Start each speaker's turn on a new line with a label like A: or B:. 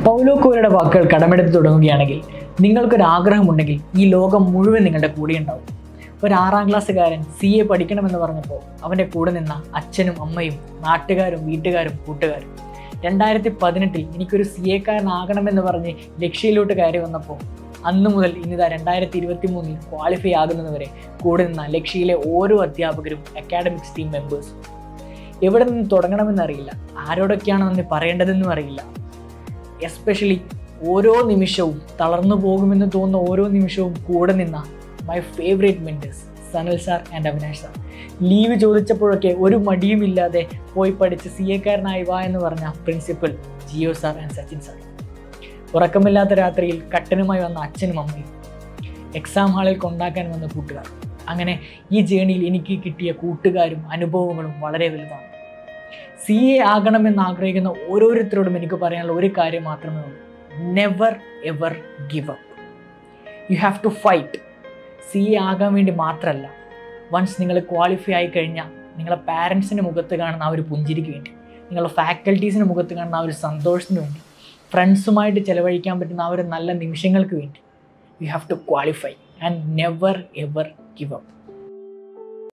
A: Paulo കോലയുടെ വാക്കുകൾ കടമെടുത്ത് തുടങ്ങുകയാണെങ്കിൽ നിങ്ങൾക്കൊരു ആഗ്രഹമുണ്ടെങ്കിൽ ഈ ലോകം മുഴുവൻ നിങ്ങളുടെ കൂടെ ഉണ്ടാവും ഒരു ആറാം ക്ലാസ്സുകാരൻ സി എ പഠിക്കണമെന്ന് പറഞ്ഞപ്പോൾ അവൻ്റെ കൂടെ നിന്ന അച്ഛനും അമ്മയും നാട്ടുകാരും വീട്ടുകാരും കൂട്ടുകാരും രണ്ടായിരത്തി പതിനെട്ടിൽ എനിക്കൊരു സി എക്കാരനാകണമെന്ന് പറഞ്ഞ് ലക്ഷ്യയിലോട്ട് കയറി വന്നപ്പോൾ അന്നു മുതൽ ഇന്നിതാ രണ്ടായിരത്തി ഇരുപത്തി മൂന്നിൽ ക്വാളിഫൈ ആകുന്നതുവരെ കൂടെ നിന്ന ലക്ഷ്യയിലെ ഓരോ അധ്യാപകരും അക്കാഡമിക്സ് ടീം മെമ്പേഴ്സും എവിടെ നിന്ന് തുടങ്ങണമെന്നറിയില്ല ആരോടൊക്കെയാണ് നന്ദി പറയേണ്ടതെന്നും അറിയില്ല എസ്പെഷ്യലി ഓരോ നിമിഷവും തളർന്നു പോകുമെന്ന് തോന്നുന്ന ഓരോ നിമിഷവും കൂടെ നിന്ന my favourite mentors Sanal sir and Avinash sir leave ചോദിച്ചപ്പോഴൊക്കെ ഒരു മടിയുമില്ലാതെ പോയി പഠിച്ച് സി എക്കാരനായി വാ എന്ന് പറഞ്ഞ principal Jio sir and Sachin sir ഉറക്കമില്ലാത്ത രാത്രിയിൽ കട്ടനുമായി വന്ന അച്ഛനും അമ്മയും എക്സാം ഹാളിൽ കൊണ്ടാക്കാൻ വന്ന കൂട്ടുകാർ അങ്ങനെ ഈ ജേണിയിൽ എനിക്ക് കിട്ടിയ കൂട്ടുകാരും അനുഭവങ്ങളും വളരെ വലുതാണ് സി എ ആകണമെന്ന് ആഗ്രഹിക്കുന്ന ഓരോരുത്തരോടും എനിക്ക് പറയാനുള്ള ഒരു കാര്യം മാത്രമേ ഉള്ളൂ never ever give up you have to fight C A ആകാൻ വേണ്ടി മാത്രമല്ല വൺസ് നിങ്ങൾ ക്വാളിഫൈ ആയി കഴിഞ്ഞാൽ നിങ്ങളെ പാരൻസിൻ്റെ മുഖത്ത് കാണുന്ന ആ ഒരു പുഞ്ചിരിക്ക് വേണ്ടി നിങ്ങളുടെ ഫാക്കൽറ്റീസിൻ്റെ മുഖത്ത് കാണുന്ന ആ ഒരു സന്തോഷത്തിന് വേണ്ടി ഫ്രണ്ട്സുമായിട്ട് ചിലവഴിക്കാൻ പറ്റുന്ന ആ ഒരു നല്ല നിമിഷങ്ങൾക്ക് വേണ്ടി you have to qualify and never ever give up